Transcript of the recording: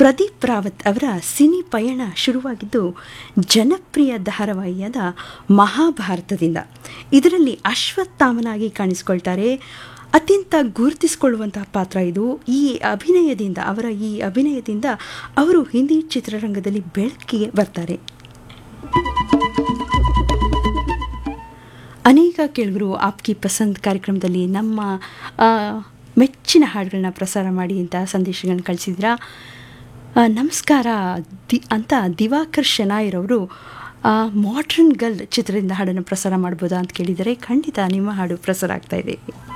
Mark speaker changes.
Speaker 1: ಪ್ರದೀಪ್ ರಾವತ್ ಅವರ ಸಿನಿ ಪಯಣ ಶುರುವಾಗಿದ್ದು ಜನಪ್ರಿಯ ಧಾರಾವಾಹಿಯಾದ ಮಹಾಭಾರತದಿಂದ ಇದರಲ್ಲಿ ಅಶ್ವತ್ಥಾಮನಾಗಿ ಕಾಣಿಸಿಕೊಳ್ತಾರೆ ಅತ್ಯಂತ ಗುರುತಿಸಿಕೊಳ್ಳುವಂತಹ ಪಾತ್ರ ಇದು ಈ ಅಭಿನಯದಿಂದ ಅವರ ಈ ಅಭಿನಯದಿಂದ ಅವರು ಹಿಂದಿ ಚಿತ್ರರಂಗದಲ್ಲಿ ಬೆಳಕಿಗೆ ಬರ್ತಾರೆ ಅನೇಕ ಕೇಳುಗರು ಆಪ್ಕಿ ಪಸಂದ್ ಕಾರ್ಯಕ್ರಮದಲ್ಲಿ ನಮ್ಮ ಆ, ಮೆಚ್ಚಿನ ಹಾಡುಗಳನ್ನ ಪ್ರಸಾರ ಮಾಡಿ ಅಂತ ಸಂದೇಶಗಳನ್ನ ಕಳಿಸಿದ್ರ ನಮಸ್ಕಾರ ದಿ ಅಂತ ದಿವಾಕರ್ ಶೆನಾಯರವರು ಮಾಡ್ರನ್ ಗರ್ಲ್ ಚಿತ್ರದಿಂದ ಹಾಡನ್ನು ಪ್ರಸಾರ ಮಾಡ್ಬೋದಾ ಅಂತ ಕೇಳಿದರೆ ಖಂಡಿತ ನಿಮ್ಮ ಹಾಡು ಪ್ರಸಾರ ಆಗ್ತಾ ಇದೆ